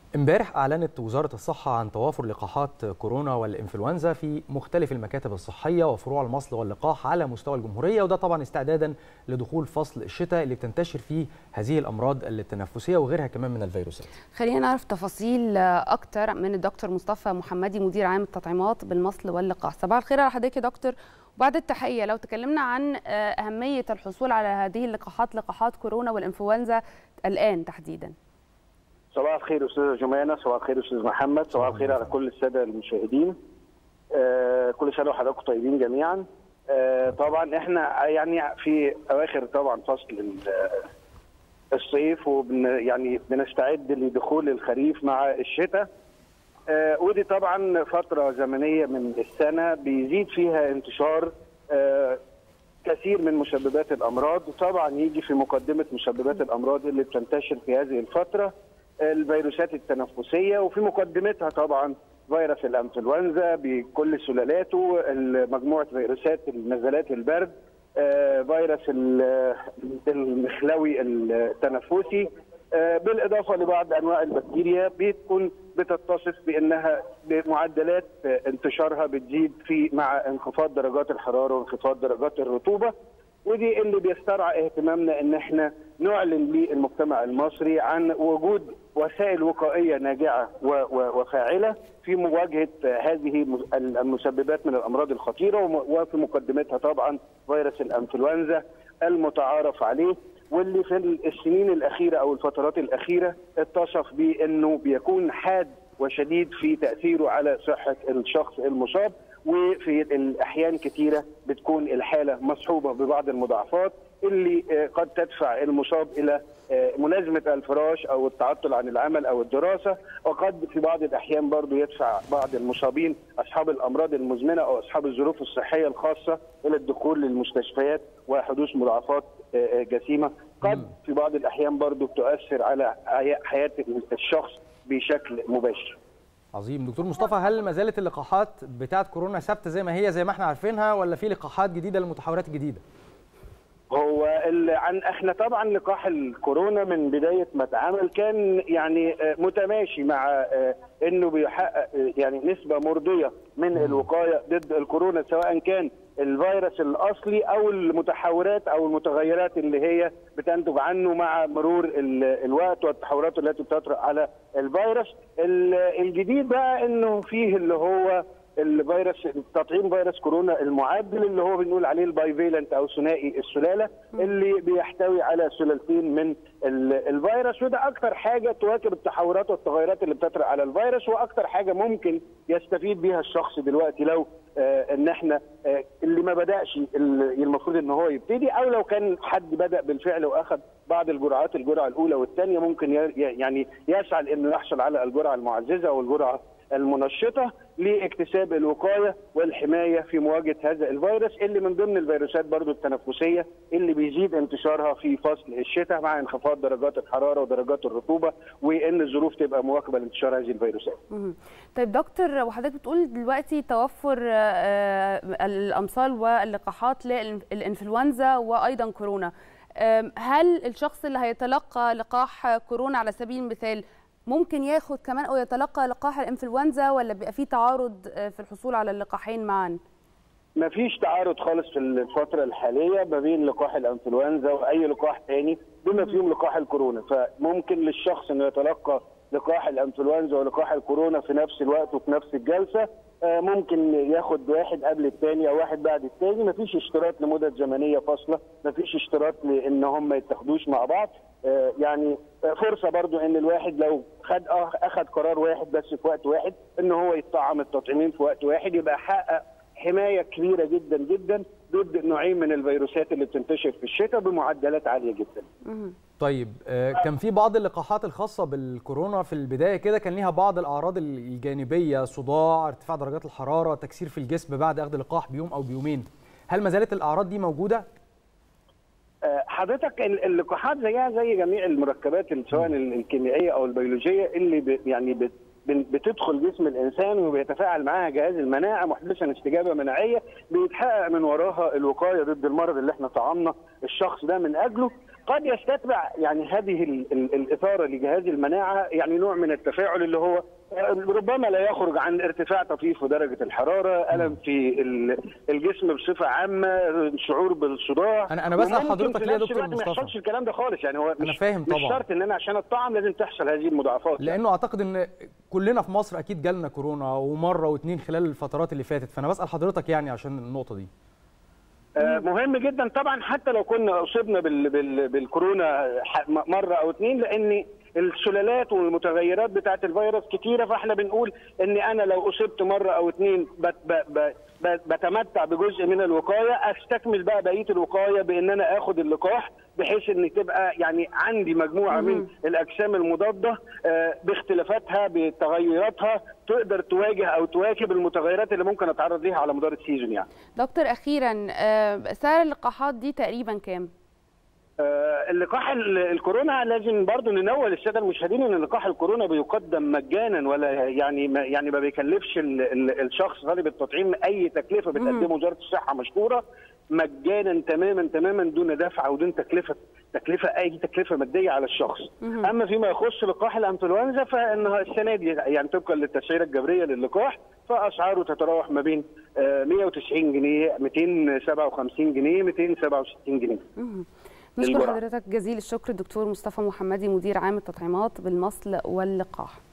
امبارح أعلنت وزارة الصحة عن توافر لقاحات كورونا والإنفلونزا في مختلف المكاتب الصحية وفروع المصل واللقاح على مستوى الجمهورية وده طبعا استعدادا لدخول فصل الشتاء اللي بتنتشر فيه هذه الأمراض التنفسية وغيرها كمان من الفيروسات خلينا نعرف تفاصيل أكتر من الدكتور مصطفى محمدي مدير عام التطعيمات بالمصل واللقاح صباح الخير على حضرتك يا دكتور وبعد التحية لو تكلمنا عن أهمية الحصول على هذه اللقاحات لقاحات كورونا والإنفلونزا الآن تحديداً صباح الخير استاذه جمانه صباح الخير استاذ محمد صباح الخير على كل الساده المشاهدين آه كل سنه وحضراتكم طيبين جميعا آه طبعا احنا يعني في اواخر طبعا فصل الصيف وبن يعني بنستعد لدخول الخريف مع الشتاء آه ودي طبعا فتره زمنيه من السنه بيزيد فيها انتشار آه كثير من مسببات الامراض وطبعا يجي في مقدمه مسببات الامراض اللي بتنتشر في هذه الفتره الفيروسات التنفسيه وفي مقدمتها طبعا فيروس الانفلونزا بكل سلالاته مجموعه فيروسات نزلات البرد فيروس المخلوي التنفسي بالاضافه لبعض انواع البكتيريا بتكون بتتصف بانها بمعدلات انتشارها بتزيد في مع انخفاض درجات الحراره وانخفاض درجات الرطوبه ودي اللي بيسترعى اهتمامنا ان احنا نعلن للمجتمع المصري عن وجود وسائل وقائيه ناجعه وفاعله في مواجهه هذه المسببات من الامراض الخطيره وفي مقدمتها طبعا فيروس الانفلونزا المتعارف عليه واللي في السنين الاخيره او الفترات الاخيره اتصف بانه بيكون حاد وشديد في تاثيره على صحه الشخص المصاب وفي الاحيان كثيره بتكون الحاله مصحوبه ببعض المضاعفات اللي قد تدفع المصاب الى ملازمه الفراش او التعطل عن العمل او الدراسه وقد في بعض الاحيان برضه يدفع بعض المصابين اصحاب الامراض المزمنه او اصحاب الظروف الصحيه الخاصه الى الدخول للمستشفيات وحدوث مضاعفات جسيمه قد في بعض الاحيان برضه تؤثر على حياه الشخص بشكل مباشر عظيم دكتور مصطفى هل ما زالت اللقاحات بتاعت كورونا ثابته زي ما هي زي ما احنا عارفينها ولا في لقاحات جديده للمتحورات الجديده؟ هو عن احنا طبعا لقاح الكورونا من بدايه ما اتعمل كان يعني متماشي مع انه بيحقق يعني نسبه مرضيه من الوقايه ضد الكورونا سواء كان الفيروس الاصلي او المتحورات او المتغيرات اللي هي بتنتج عنه مع مرور الوقت والتحورات التي بتطرا على الفيروس الجديد بقى انه فيه اللي هو الفيروس تطعيم فيروس كورونا المعدل اللي هو بنقول عليه البايفيلنت او ثنائي السلاله اللي بيحتوي على سلالتين من الفيروس وده اكثر حاجه تواكب التحورات والتغيرات اللي بتطرا على الفيروس واكثر حاجه ممكن يستفيد بيها الشخص دلوقتي لو آه ان احنا آه اللي ما بداش المفروض ان هو يبتدي او لو كان حد بدا بالفعل واخذ بعض الجرعات الجرعه الاولى والثانيه ممكن يعني يسعى لانه يحصل على الجرعه المعززه او الجرعه المنشطه لاكتساب الوقايه والحمايه في مواجهه هذا الفيروس اللي من ضمن الفيروسات برضو التنفسيه اللي بيزيد انتشارها في فصل الشتاء مع انخفاض درجات الحراره ودرجات الرطوبه وان الظروف تبقى مواكبه لانتشار هذه الفيروسات. طيب دكتور وحضرتك بتقول دلوقتي توفر الامصال واللقاحات للانفلونزا وايضا كورونا. هل الشخص اللي هيتلقى لقاح كورونا على سبيل المثال ممكن ياخد كمان او يتلقى لقاح الانفلونزا ولا بيبقى في تعارض في الحصول على اللقاحين معا؟ ما فيش تعارض خالص في الفتره الحاليه ما بين لقاح الانفلونزا واي لقاح ثاني بما فيهم لقاح الكورونا فممكن للشخص انه يتلقى لقاح الانفلونزا ولقاح الكورونا في نفس الوقت وفي نفس الجلسه ممكن ياخد واحد قبل الثاني او واحد بعد الثاني مفيش اشتراط لمدد زمنيه فاصله مفيش اشتراط لان هم ما يتاخدوش مع بعض يعني فرصه برضو ان الواحد لو خد اخذ قرار واحد بس في وقت واحد ان هو يطعم التطعيمين في وقت واحد يبقى حقق حمايه كبيره جدا جدا ضد نوعين من الفيروسات اللي بتنتشر في الشتاء بمعدلات عاليه جدا. طيب كان في بعض اللقاحات الخاصه بالكورونا في البدايه كده كان ليها بعض الاعراض الجانبيه صداع ارتفاع درجات الحراره تكسير في الجسم بعد اخذ اللقاح بيوم او بيومين هل ما زالت الاعراض دي موجوده حضرتك اللقاحات زيها زي جميع المركبات سواء الكيميائيه او البيولوجيه اللي يعني بتدخل جسم الانسان وبيتفاعل معاها جهاز المناعه محدثا استجابه مناعيه بيتحقق من وراها الوقايه ضد المرض اللي احنا طعمنا الشخص ده من اجله قد يستتبع يعني هذه ال- ال- الاثاره لجهاز المناعه يعني نوع من التفاعل اللي هو ربما لا يخرج عن ارتفاع طفيف في درجه الحراره، الم في ال- الجسم بصفه عامه، شعور بالصداع أنا- أنا بسأل وممكن حضرتك في ليه يا نفس دكتور الوقت ما مصطفى؟ يحصلش الكلام ده خالص يعني هو أنا مش فاهم مش طبعاً. شرط ان انا عشان الطعم لازم تحصل هذه المضاعفات يعني. لانه اعتقد ان كلنا في مصر اكيد جالنا كورونا ومره واثنين خلال الفترات اللي فاتت فانا بسال حضرتك يعني عشان النقطه دي آه، مهم جدا طبعا حتى لو كنا اصبنا بال بال بالكورونا ح- م- مره او اتنين لان السلالات والمتغيرات بتاعه الفيروس كتيره فاحنا بنقول ان انا لو اصبت مره او اتنين بت ب ب ب بتمتع بجزء من الوقايه استكمل بقى بقيه الوقايه بان انا اخد اللقاح بحيث ان تبقى يعني عندي مجموعه من الاجسام المضاده آه، باختلافاتها بتغيراتها تقدر تواجه او تواكب المتغيرات اللي ممكن اتعرض ليها على مدار السيزون يعني دكتور اخيرا آه، سعر اللقاحات دي تقريبا كام آه، اللقاح ال- الكورونا لازم برضو ننوه للساده المشاهدين ان لقاح الكورونا بيقدم مجانا ولا يعني ما يعني ما بيكلفش ال- ال- الشخص طالب التطعيم اي تكلفه بتقدمه وزاره الصحه مشكوره مجانا تماما تماما دون دفع او دون تكلفه تكلفه اي تكلفه ماديه على الشخص اما فيما يخص لقاح الانفلونزا فانها السنه دي يعني طبقا للتسعيره الجبريه للقاح فاسعاره تتراوح ما بين آه، 190 جنيه 257 جنيه 267 جنيه نشكر الجرعة. حضرتك جزيل الشكر الدكتور مصطفى محمدي مدير عام التطعيمات بالمصل واللقاح